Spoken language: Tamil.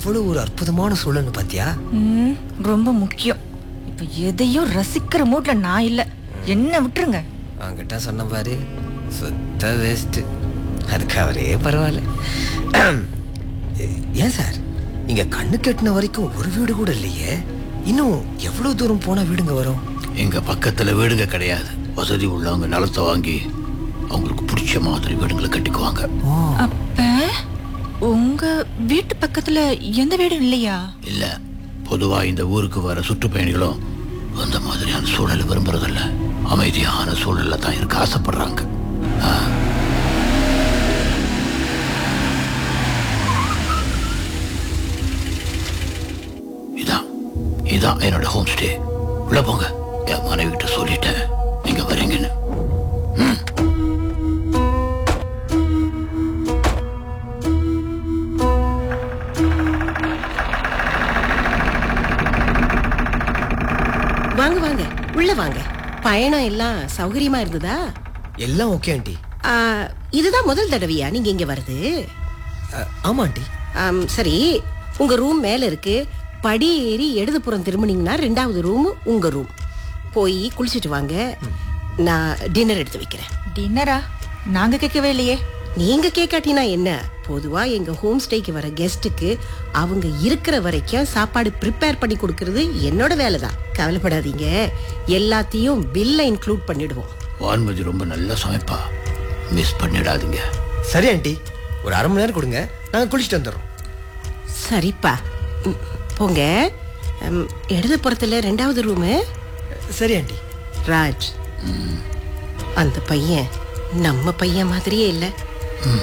எவ்வளவு ஒரு அற்புதமான சூழல்னு பாத்தியா ம், ரொம்ப முக்கியம் இப்ப எதையும் ரசிக்கிற மூட்ல நான் இல்ல என்ன விட்டுருங்க அவங்கிட்ட சொன்ன பாரு சுத்த வேஸ்ட் அதுக்கு அவரே பரவாயில்ல ஏன் சார் இங்க கண்ணு கெட்டின வரைக்கும் ஒரு வீடு கூட இல்லையே இன்னும் எவ்வளவு தூரம் போனா வீடுங்க வரும் எங்க பக்கத்துல வீடுங்க கிடையாது வசதி உள்ளவங்க நிலத்தை வாங்கி அவங்களுக்கு பிடிச்ச மாதிரி வீடுங்களை கட்டிக்குவாங்க அப்ப உங்க வீட்டு பக்கத்துல எந்த வீடும் இல்லையா இல்ல பொதுவா இந்த ஊருக்கு வர சுற்றுப்பயணிகளும் அந்த மாதிரியான சூழலை விரும்புறதில்ல அமைதியான சூழல்ல தான் இருக்க ஆசைப்படுறாங்க ஆ. இதான் இதான் என்னோட ஹோம் ஸ்டே உள்ள போங்க என் மனைவி கிட்ட சொல்லிட்டேன் நீங்க வரீங்கன்னு வாங்க வாங்க உள்ள வாங்க பயணம் எல்லாம் சௌகரியமா இருந்ததா எல்லாம் ஓகே ஆண்டி ஆ, இதுதான் முதல் தடவையா நீங்க இங்க வருது அஹ், ஆமா ஆண்டி ஆம், சரி உங்க ரூம் மேல இருக்கு படி ஏறி இடதுபுறம் திரும்பினீங்கன்னா ரெண்டாவது ரூம் உங்க ரூம் போய் குளிச்சிட்டு வாங்க நான் டின்னர் எடுத்து வைக்கிறேன் டின்னரா நாங்க கேட்கவே இல்லையே நீங்க கேட்காட்டினா என்ன பொதுவா எங்க ஹோம் ஸ்டேக்கு வர கெஸ்ட்டுக்கு அவங்க இருக்கிற வரைக்கும் சாப்பாடு ப்ரிப்பேர் பண்ணி கொடுக்கறது என்னோட வேலை தான் கவலைப்படாதீங்க எல்லாத்தையும் பில்ல இன்க்ளூட் பண்ணிடுவோம் வான்மதி ரொம்ப நல்லா சமைப்பா மிஸ் பண்ணிடாதீங்க சரி ஆண்டி ஒரு அரை மணி நேரம் கொடுங்க நாங்க குளிச்சுட்டு வந்துடுறோம் சரிப்பா ம், போங்க ம், இடதுபுறத்துல ரெண்டாவது ரூமு சரி ஆண்டி ராஜ் அந்த பையன் நம்ம பையன் மாதிரியே இல்லை